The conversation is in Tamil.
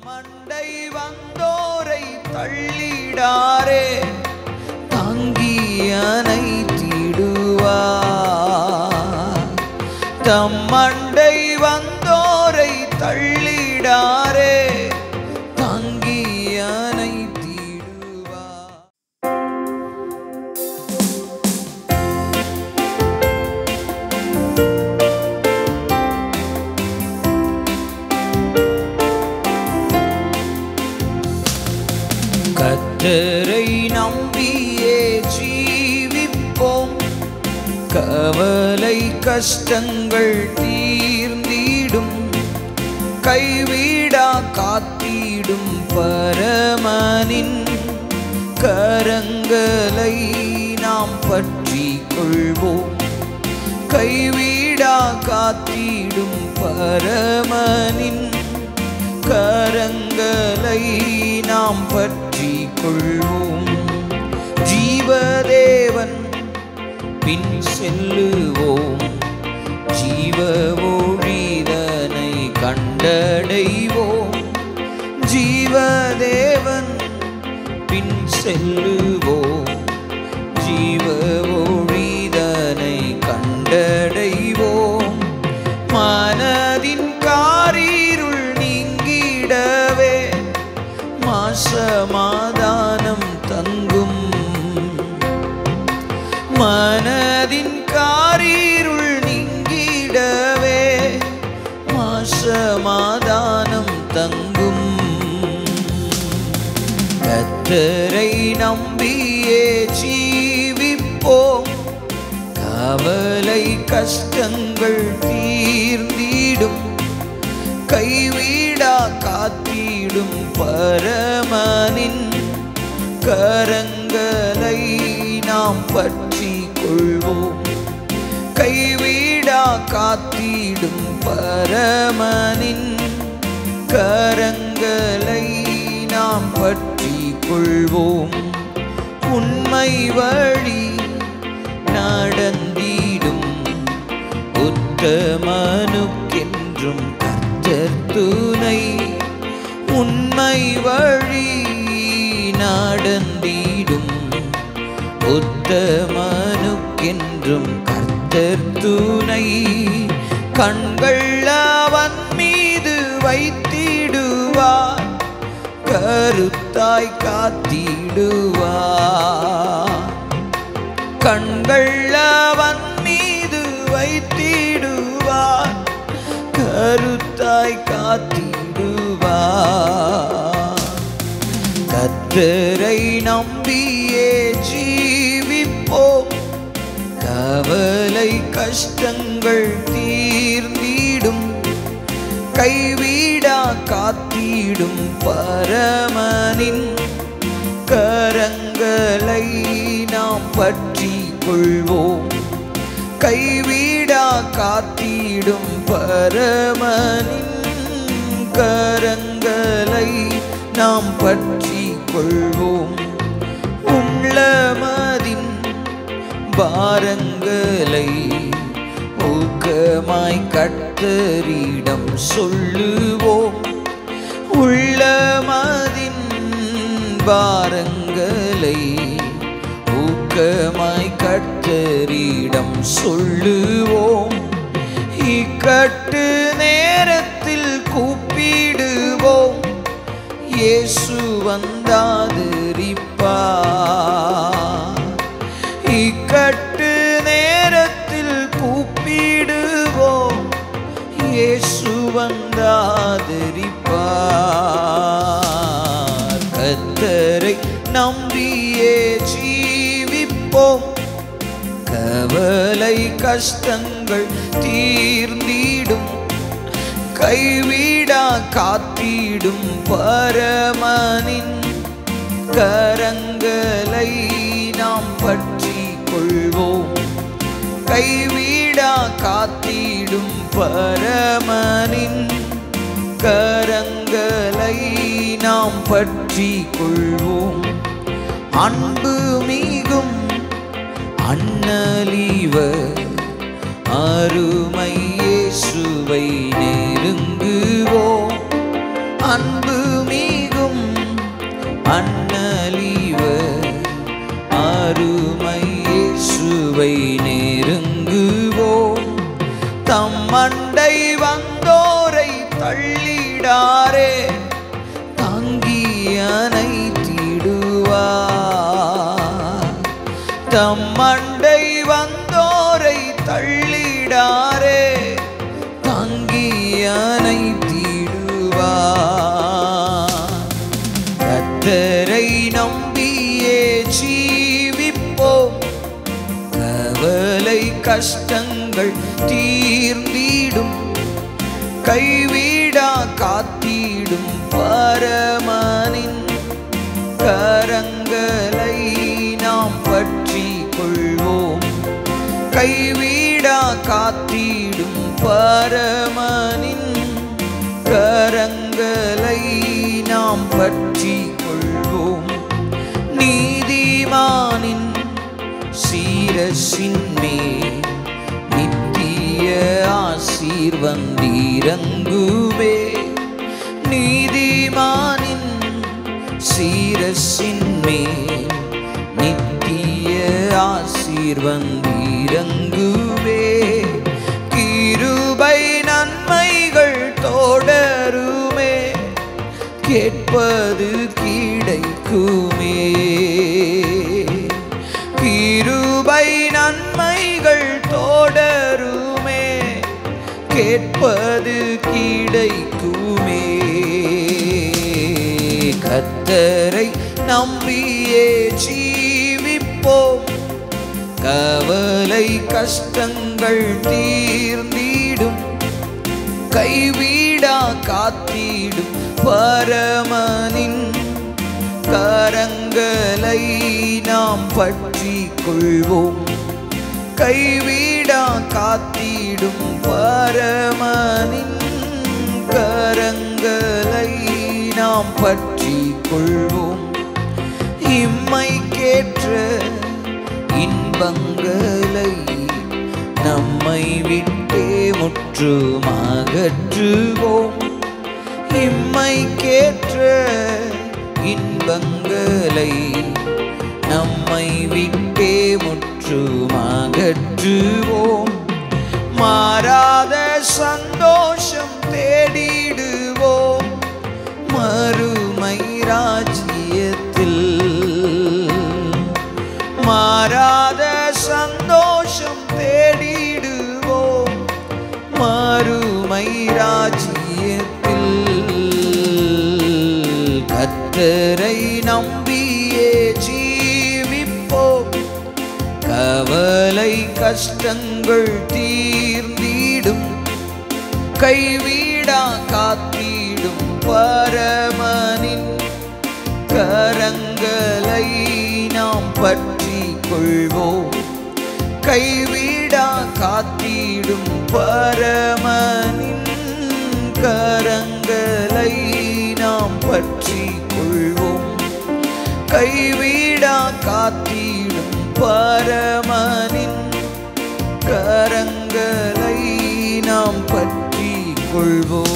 மண்டை வந்தோரை தள்ளிடாரே தாங்கி அணைத்திடுவார் தம் மண்டை வந்தோரை தள்ளிடாரே தாங்கி அணைத்திடுவார் கத்தரை நம்பியே ஜீவிப்போம் கவலை கஷ்டங்கள் தீர்ந்திடும் கைவிடா காத்திடும் பரமனின் கரங்களை நாம் பற்றி கொள்வோம் கைவிடா காத்திடும் பரமனின் கரங்களை நாம் பற்றி கொள்வோம் ஜீவதேவன் பின் செல்லுவோம் ஜீவ ஒழிதனை கண்டடைவோம் ஜீவதேவன் பின் செல்லுவோம் ஜீவ ஒழிதனை கண்டடைவோம் மனதின் காரீருள் நீங்கிடவே மாசமாதானம் தங்கும் மனதின் காரீருள் நீங்கிடவே மாசமாதானம் தங்கும் கத்தரை நம்பியே ஜீவிப்போம் கவலை கஷ்டங்கள் தீர்ந்திடும் கைவிடா காத்திடும் பரமனின் கரங்களை நாம் பற்றி கொள்வோம் கைவிடா காத்திடும் பரமனின் கரங்களை நாம் பற்றி கொள்வோம் உண்மை வழி நடந்திடும் உத்தமனுக்கென்றும் கர்த்தர் துணை உண்மை வழி நடந்திடும் உத்தமனுக்கென்றும் கர்த்தர் துணை கண்கள் அவன் மீது வைத்திடுவார் கருத்தாய் காத்திடுவார் கண்கள் அவன் மீது வைத்திடுவார் கருத்தாய் காத்திடுவார் கத்தரை நம்பியே ஜீவிப்போம் கவலை கஷ்டங்கள் தீர்ந்திடும் கைவிடா காத்திடும் பரமனின் கரங்களை நாம் பற்றி கொள்வோம் கைவிடா காத்திடும் பரமனின் கரங்களை நாம் பற்றி கொள்வோம் உள்ளமதின் பாரங்களை ஊக்கமாய் கத்தரிடம் சொல்லுவோம் உள்ளமதின் பாரங்களை ஊக்கமாய் கத்தரிடம் சொல்லுவோம் இக்கட்டு நேரத்தில் கூப்பிடுவோம் இயேசு வந்தாதிரிப்பார் இக்கட்டு நேரத்தில் கூப்பிடுவோம் இயேசு வந்தாதிரிப்பார் கத்தரை நம்பியே ஜீவிப்போம் கவலை கஷ்டங்கள் தீர்ந்திடும் கைவிடா காத்திடும் பரமனின் கரங்களை நாம் பற்றி கொள்வோம் கைவிடா காத்திடும் பரமனின் கரங்களை நாம் பற்றி கொள்வோம் அன்பு மிகும் அண்ணலிவர் அருமை இயேசுவை நெருங்குவோம் அன்பு மீகும் அன்னலிவர் அருமை இயேசுவை நெருங்குவோம் தம் மண்டை வந்தோரை தள்ளிடாரே தாங்கி அணைத்திடுவார் தம் மண்டை வந்தோரை தள்ளிடாரே தாங்கி அணைத்திடுவார் கத்தரை நம்பியே ஜீவிப்போம் கவலை கஷ்டங்கள் தீர்ந்திடும் கைவிடா காத்திடும் பரமனின் கரங்களை நாம் பற்றி கொள்வோம் கைவிடா காத்திடும் பரமனின் கரங்களை நாம் பற்றி கொள்வோம் நீதிமானின் சீரசின் மேல் நித்திய ஆசீர் வந்திறங்குவே நீதிமானின் சீரசின் மேல் நித்திய ஆசீர் வந்திறங்குவே கிருபை நன்மைகள் தொடருமே கேட்பது கிடைக்குமே கிருபை நன்மைகள் தொடருமே கேட்பது கிடைக்குமே கத்தரை நம்பியே ஜீவிப்போம் கவலை கஷ்டங்கள் தீர்ந்திடும் கைவிடா காத்திடும் பரமனின் கரங்களை நாம் பற்றி கொள்வோம் கைவிடா காத்திடும் பரமனின் கரங்களை நாம் பற்றி கொள்வோம் இம்மைக்கேற்ற இன்பங்களை நம்மை விட்டே முற்றும் அகற்றுவோம் இம்மைக்கேற்ற இன்பங்களை நம்மை விட்டே முற்றும் அகற்றுவோம் மாறாத சந்தோஷம் தேடிடுவோம் மறுமை ராஜ்யத்தில் மாறாத சந்தோஷம் தேடிடுவோம் மறுமை ராஜ்யத்தில் கத்தரை நம்பியே ஜீவிப்போம் கவலை கஷ்டங்கள் தீர்ந்திடும் கைவிடா காத்திடும் பரமனின் கரங்களை நாம் பற்றி கொள்வோம் கைவிடா காத்திடும் பரமனின் கரங்களை நாம் பற்றி கொள்வோம் கைவிடா காத்திடும் பரமனின் கரங்களை நாம் பற்றி கொள்வோம்